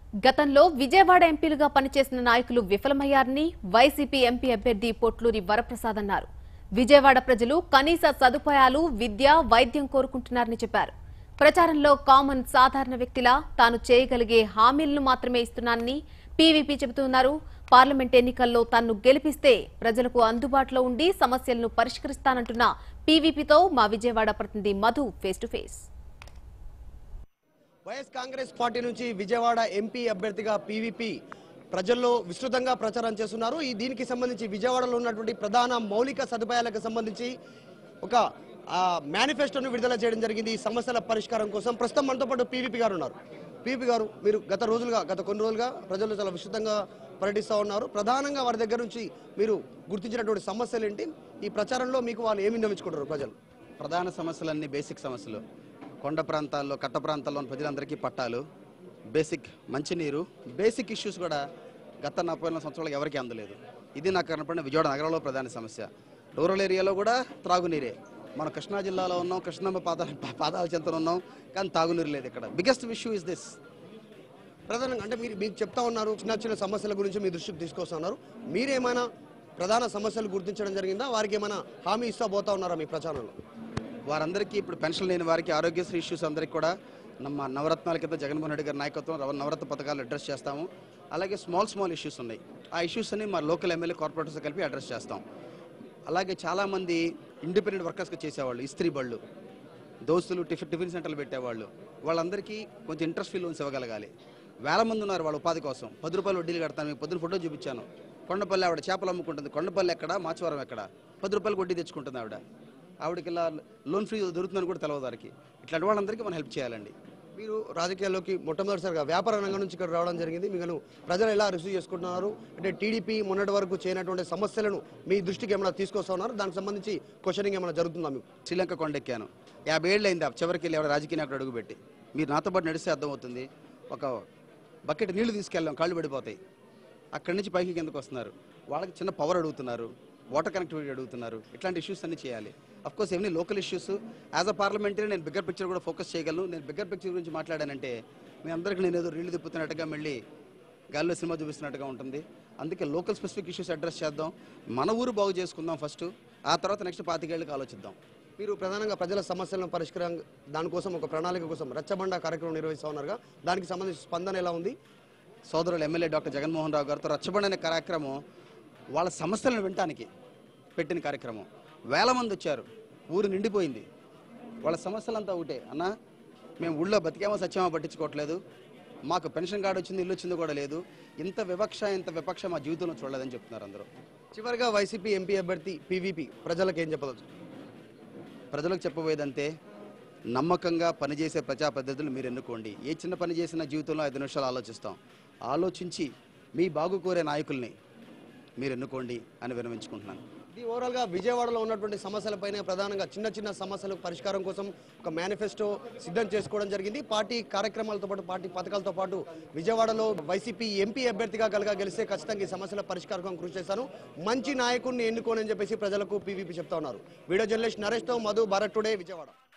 గతంలో విజయవాడ ఎంపీలుగా పనిచేసిన నాయకులు విఫలమయ్యారని వైసీపీ ఎంపీ అభ్యర్థి పొట్లూరి వరప్రసాద్ అన్నారు విజయవాడ ప్రజలు కనీస సదుపాయాలు విద్య వైద్యం కోరుకుంటున్నారని చెప్పారు ప్రచారంలో కామన్ సాధారణ వ్యక్తిలా తాను చేయగలిగే హామీలను మాత్రమే ఇస్తున్నానని పీవీపీ చెబుతున్నారు పార్లమెంట్ ఎన్నికల్లో తన్ను గెలిపిస్తే ప్రజలకు అందుబాటులో ఉండి సమస్యలను పరిష్కరిస్తానంటున్న పీవీపీతో మా విజయవాడ ప్రతినిధి Madhu face to face YS Congress party నుంచి విజయవాడ ఎంపీ అభ్యర్థిగా పీవీపీ ప్రజల్లో విస్తృతంగా ప్రచారం చేస్తున్నారు ఈ దీనికి సంబంధించి విజయవాడలో ఉన్నటువంటి ప్రధాన మౌలిక సదుపాయాలకు సంబంధించి ఒక ఆ, మేనిఫెస్టోను విడుదల చేయడం జరిగింది ఈ సమస్యల పరిష్కారం కోసం ప్రస్తుతం మనతో పాటు పీవీపీ గారు ఉన్నారు పీవీపీ గారు మీరు గత రోజులుగా గత కొన్ని రోజులుగా ప్రజలు చాలా విస్తృతంగా పర్యటిస్తూ ఉన్నారు ప్రధానంగా వారి దగ్గర నుంచి మీరు గుర్తించినటువంటి సమస్యలు ఏంటి ఈ ప్రచారంలో మీకు వాళ్ళు ఏమి నమ్మించుకుంటారు ప్రజలు ప్రధాన సమస్యలన్నీ బేసిక్ సమస్యలు కొండ ప్రాంతాల్లో కట్ట ప్రాంతాల్లో ఉన్న ప్రజలందరికీ పట్టాలు బేసిక్ మంచినీరు బేసిక్ ఇష్యూస్ కూడా గత నలభై నాలుగు సంవత్సరాలకు ఎవరికీ అందలేదు ఇది నాకు కనపడిన విజయవాడ నగరంలో ప్రధాన సమస్య రూరల్ ఏరియాలో కూడా త్రాగునీరే మనం కృష్ణా జిల్లాలో ఉన్నాం కృష్ణమ్మ పాదాల పాదాల చెంతన ఉన్నాం కానీ తాగునీరు లేదు ఇక్కడ బిగ్గెస్ట్ ఇష్యూ ఇస్ దిస్ ప్రధానంగా అంటే మీరు మీకు చెప్తా ఉన్నారు చిన్న చిన్న సమస్యల గురించి మీ దృష్టికి తీసుకొస్తున్నారు మీరేమైనా ప్రధాన సమస్యలు గుర్తించడం జరిగిందా వారికి ఏమైనా హామీ ఇస్తా పోతా ఉన్నారా మీ ప్రచారంలో వారందరికీ ఇప్పుడు పెన్షన్ లేని వారికి ఆరోగ్యశ్రీ ఇష్యూస్ అందరికీ కూడా ನಮ್ಮ నవరత్నాల కింద జగన్మోహన్ రెడ్డి గారి నాయకత్వం రవ- నవరత్న పథకాలు అడ్రస్ చేస్తాము అలాగే స్మాల్ స్మాల్ ఇష్యూస్ ఉన్నాయి ఆ ఇష్యూస్ అన్ని మా లోకల్ ఎమ్మెల్యే కార్పొరేటర్స్ కలిపి అడ్రస్ చేస్తాం అలాగే చాలామంది ఇండిపెండెంట్ వర్కర్స్గా చేసేవాళ్ళు ఇస్త్రీ బళ్ళు దోస్తులు టిఫిన్ టిఫిన్ సెంటర్లు పెట్టేవాళ్ళు వాళ్ళందరికీ కొంచెం ఇంట్రెస్ట్ ఫీల్ లోన్స్ ఇవ్వగలగాలి వేల మంది ఉన్నారు వాళ్ళ ఉపాధి కోసం పది రూపాయలు వడ్డీలు కడతాను మీకు పొద్దున ఫోటో చూపించాను కొండపల్లి ఆవిడ చేపలు అమ్ముకుంటుంది కొండపల్లి ఎక్కడ మాచవరం ఎక్కడ పది రూపాయలు వడ్డీ తెచ్చుకుంటుంది ఆవిడ ఆవిడకి ఇలా లోన్ ఫ్రీ దొరుకుతుందని కూడా తెలియదు వారికి ఇట్లాంటి వాళ్ళందరికీ మనం హెల్ప్ చేయాలండి మీరు రాజకీయాల్లోకి మొట్టమొదటిసారిగా వ్యాపార రంగం నుంచి ఇక్కడ రావడం జరిగింది మీకు ప్రజలు ఎలా రిసీవ్ చేసుకుంటున్నారు అంటే టీడీపీ మొన్నటి వరకు చేయనటువంటి సమస్యలను మీ దృష్టికి ఏమైనా తీసుకొస్తా ఉన్నారు దానికి సంబంధించి క్వశ్చనింగ్ ఏమైనా జరుగుతుందా మీకు శ్రీలంక కొండెక్కాను యాభై ఏళ్ళు అయింది ఆ చివరికి వెళ్ళి ఎవడ రాజకీయ నాయకుడు అడుగుపెట్టి మీరు నాతో పాటు నడిస్తే అర్థమవుతుంది ఒక బకెట్ నీళ్లు తీసుకెళ్ళాం కాళ్ళు పడిపోతాయి అక్కడి నుంచి పైకి కిందకు వస్తున్నారు వాళ్ళకి చిన్న పవర్ అడుగుతున్నారు వాటర్ కనెక్టివిటీ అడుగుతున్నారు ఇట్లాంటి ఇష్యూస్ అన్ని చేయాలి అఫ్ కోర్స్ ఏమన్నీ local issues as a parliamentary నేను బిగ్గర్ పిక్చర్ కూడా ఫోకస్ చేయగలను నేను బిగ్గర్ పిక్చర్ గురించి మాట్లాడానంటే మీ అందరికీ నేను ఏదో రీళ్లు తిప్పుతున్నట్టుగా మళ్ళీ గాల్లో సినిమా చూపిస్తున్నట్టుగా ఉంటుంది అందుకే లోకల్ స్పెసిఫిక్ ఇష్యూస్ అడ్రస్ చేద్దాం మన ఊరు బాగు చేసుకుందాం ఫస్ట్ ఆ తర్వాత నెక్స్ట్ పాతికేళ్ళకి ఆలోచిద్దాం మీరు ప్రధానంగా ప్రజల సమస్యలను పరిష్కారం దానికోసం ఒక ప్రణాళిక కోసం రచ్చబండ కార్యక్రమం నిర్వహిస్తా ఉన్నారుగా దానికి సంబంధించి స్పందన ఎలా ఉంది సోదరులు ఎమ్మెల్యే డాక్టర్ జగన్మోహన్ రావు గారితో రచ్చబండి అనే కార్యక్రమం వాళ్ళ సమస్యలను వినటానికి పెట్టిన కార్యక్రమం వేల మంది వచ్చారు ఊరు నిండిపోయింది వాళ్ళ సమస్యలంతా ఒకటే అన్న మేము ఊళ్ళో బతికేమో సత్యమో పట్టించుకోవట్లేదు మాకు పెన్షన్ కార్డు వచ్చింది ఇల్లు వచ్చింది కూడా లేదు ఇంత వివక్ష ఇంత విపక్ష మా జీవితంలో చూడలేదని చెప్తున్నారు అందరూ చివరిగా వైసీపీ ఎంపీ అభ్యర్థి పీవీపీ ప్రజలకు ఏం చెప్పవచ్చు ప్రజలకు చెప్పబోయేదంతే నమ్మకంగా పనిచేసే ప్రజాప్రతినిధులు మీరు ఎన్నుకోండి ఏ చిన్న పని చేసిన జీవితంలో ఐదు నిమిషాలు ఆలోచిస్తాం ఆలోచించి మీ బాగు కోరే నాయకుల్ని మీరు ఎన్నుకోండి అని విరమించుకుంటున్నాను ఇది ఓవరాల్ గా విజయవాడలో ఉన్నటువంటి సమస్యలపైన ప్రధానంగా చిన్న చిన్న సమస్యల పరిష్కారం కోసం ఒక మేనిఫెస్టో సిద్ధం చేసుకోవడం జరిగింది పార్టీ కార్యక్రమాలతో పాటు పార్టీ పథకాలతో పాటు విజయవాడలో వైసీపీ ఎంపీ అభ్యర్థిగా కనుక గెలిస్తే ఖచ్చితంగా ఈ సమస్యల పరిష్కారం కృషి చేస్తాను మంచి నాయకుడిని ఎన్నుకోనని చెప్పేసి ప్రజలకు పీవీపీ చెప్తా ఉన్నారు వీడియో జర్నలిస్ట్ నరేష్తో మధు భారత్ టుడే విజయవాడ